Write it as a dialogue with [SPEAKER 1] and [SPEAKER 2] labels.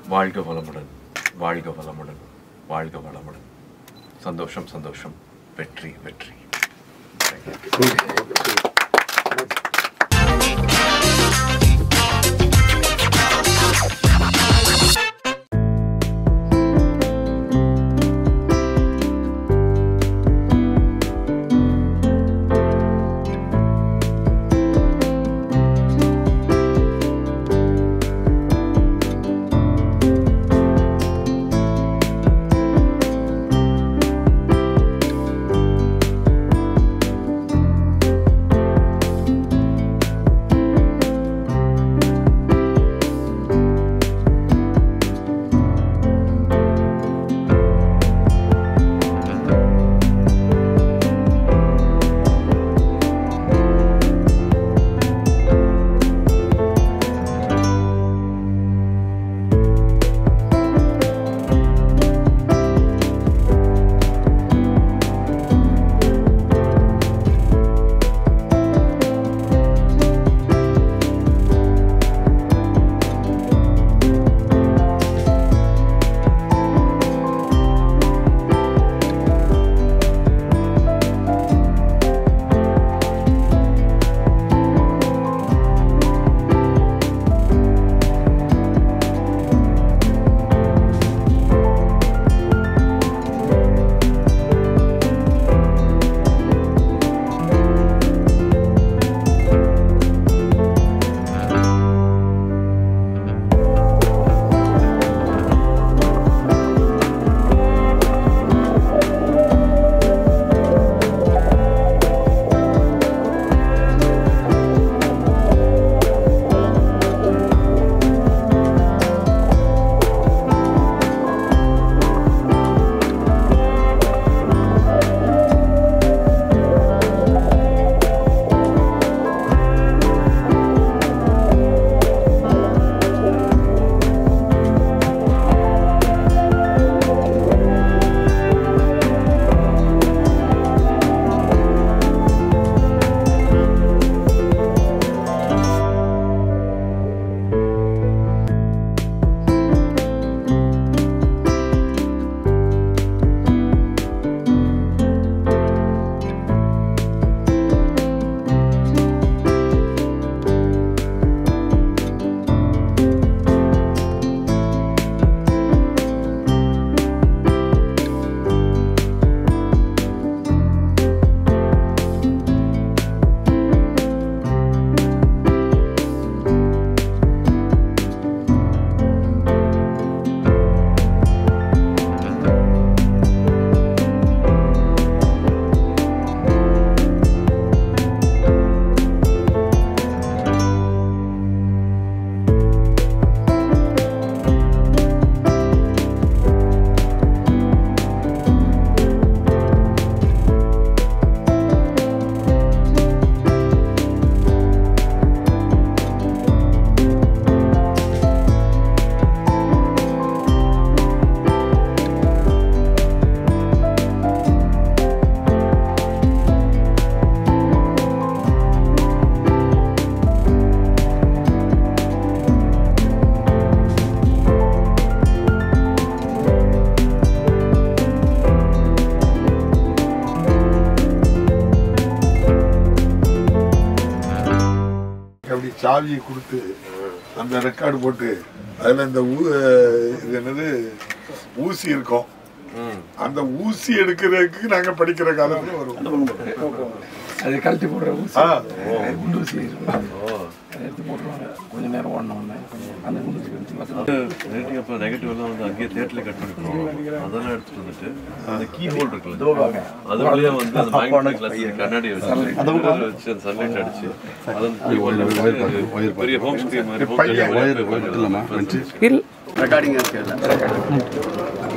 [SPEAKER 1] வாழ்க வளமுடன் வாழ்க வளமுடன் வாழ்க வளமுடன் சந்தோஷம் சந்தோஷம் வெற்றி வெற்றி
[SPEAKER 2] அப்படி சாவியை கொடுத்து அந்த ரெக்கார்டு போட்டு அதுல இந்த ஊ இது என்னது ஊசி இருக்கும் அந்த ஊசி எடுக்கிறதுக்கு நாங்க படிக்கிற காலத்துல வரும்
[SPEAKER 3] அது கழட்டி போடுற ஊசி
[SPEAKER 2] ஆ.
[SPEAKER 3] அது குண்டு ஊசி இருக்கும். அதை எடுத்து போட்டுருவாங்க கொஞ்ச நேரம் ஓடின உடனே அந்த குண்டு ஊசி எடுத்து பார்த்து
[SPEAKER 1] ரேட்டிங் அப்போ நெகட்டிவ் எல்லாம் வந்து அங்கேயே தேட்டரில் கட் பண்ணிக்கிறோம் அதெல்லாம் எடுத்துட்டு வந்துட்டு அந்த கீ ஹோல்ட் இருக்குல்ல அது வழியா வந்து அந்த மேக்னெட்டிக் கிளாஸ் கண்ணாடி வச்சு அதுல வச்சு அந்த சன்லைட் அடிச்சு அது அந்த key hole ல வச்சு பெரிய ஹோம் ஸ்க்ரீன் மாதிரி home theater மாதிரி
[SPEAKER 3] ரெக்கார்டிங்
[SPEAKER 4] ரெக்கார்டிங் இருக்கு